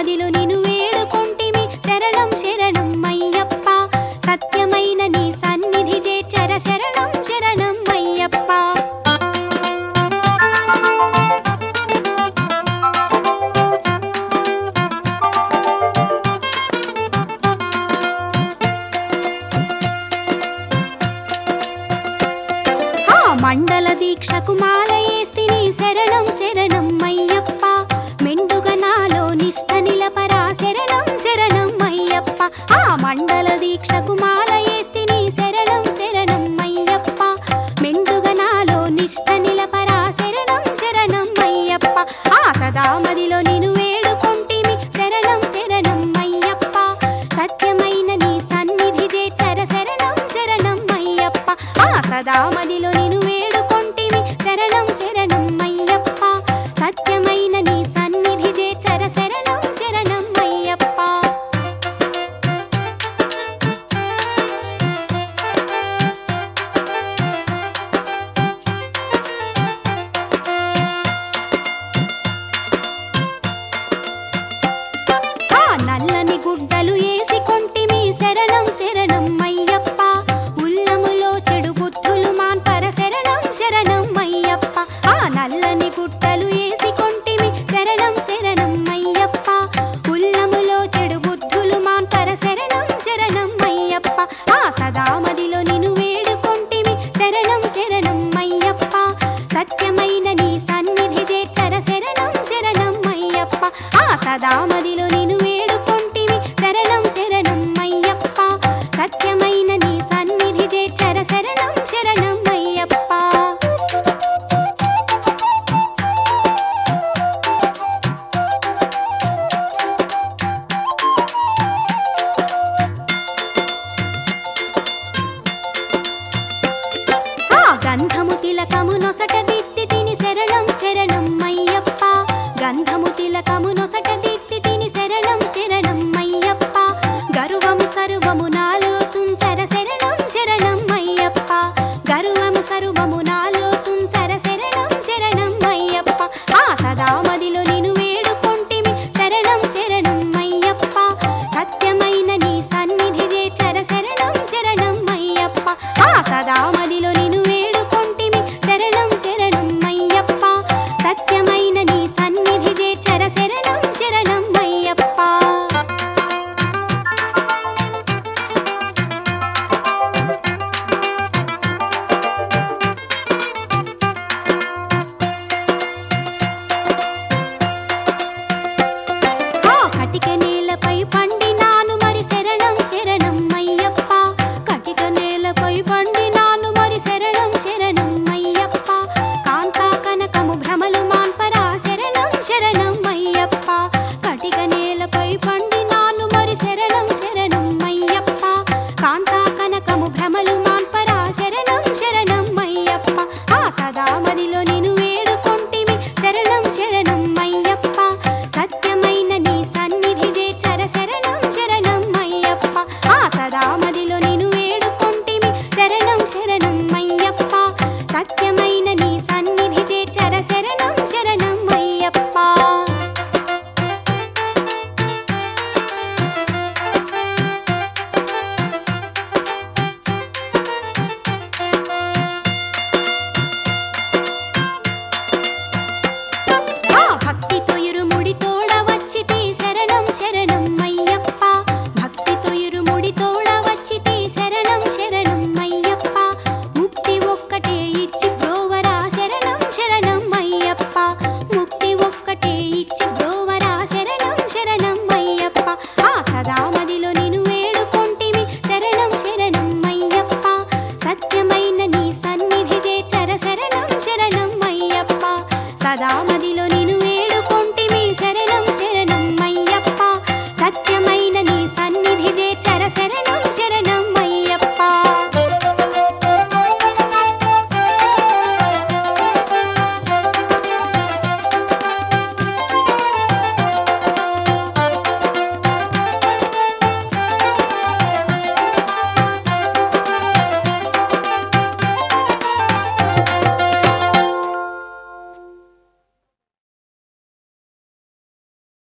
మదిలో నిను వేడుకొంటిమి శరణం శరణం అయ్యప్ప సత్యమైన నీ సన్నిధి చేర్చర శరణం శరణం అయ్యప్ప ఆ మండల దీక్షకు మాలయేస్తిని శరణం శరణం అయ్యప్ప మెండుగ నాలో నిష్ఠ నిలపరా శరణం శరణం అయ్యప్ప ఆ మండల దీక్షకు మాలయేస్తిని శరణం శరణం అయ్యప్ప మెండుగ నాలో నిష్ఠ నిలపరా శరణం శరణం అయ్యప్ప ఆ సదామదిలో నిను వేడుకొంటిమి శరణం శరణం అయ్యప్ప సత్యమైన నీ సన్నిధి చేర్చర శరణం శరణం అయ్యప్ప ఆ సదామదిలో నిను వేడుకొంటిమి శరణం శరణం అయ్యప్ప సత్యమైన నీ సన్నిధి చేర్చర శరణం శరణం అయ్యప్ప ఆ నల్లని గుడ్డలు ఏసి కొంటిమి శరణం శరణం అయ్యప్ప ఉల్లములో చెడు బుద్ధులు మాన్పర శరణం శరణం అయ్యప్ప ఆ నల్లని గుడ్డలు ఏసి కొంటిమి శరణం శరణం అయ్యప్ప ఉల్లములో చెడు బుద్ధులు మాన్పర శరణం శరణం అయ్యప్ప ఆ సదామదిలో నిను వేడుకొంటిమి శరణం శరణం అయ్యప్ప సత్యమైన నీ సన్నిధి చేర్చర శరణం శరణం అయ్యప్ప ఆ సదామదిలో నిను వేడుకొంటిమి శరణం శరణం అయ్యప్ప సత్యమైన నీ సన్నిధి చేర్చర శరణం శరణం అయ్యప్ప ఆ గంధము తిలకము నొసట దిత్తి తిని శరణం శరణం అయ్యప్ప గంధము తిలకము నొసట దిత్తి తిని శరణం శరణం అయ్యప్ప గరువము సర్వము నాలో తుంచర శరణం శరణం అయ్యప్ప గరువము సర్వము నాలో తుంచర శరణం శరణం అయ్యప్ప ఆ సదామదిలో నిను వేడుకొంటిమి శరణం శరణం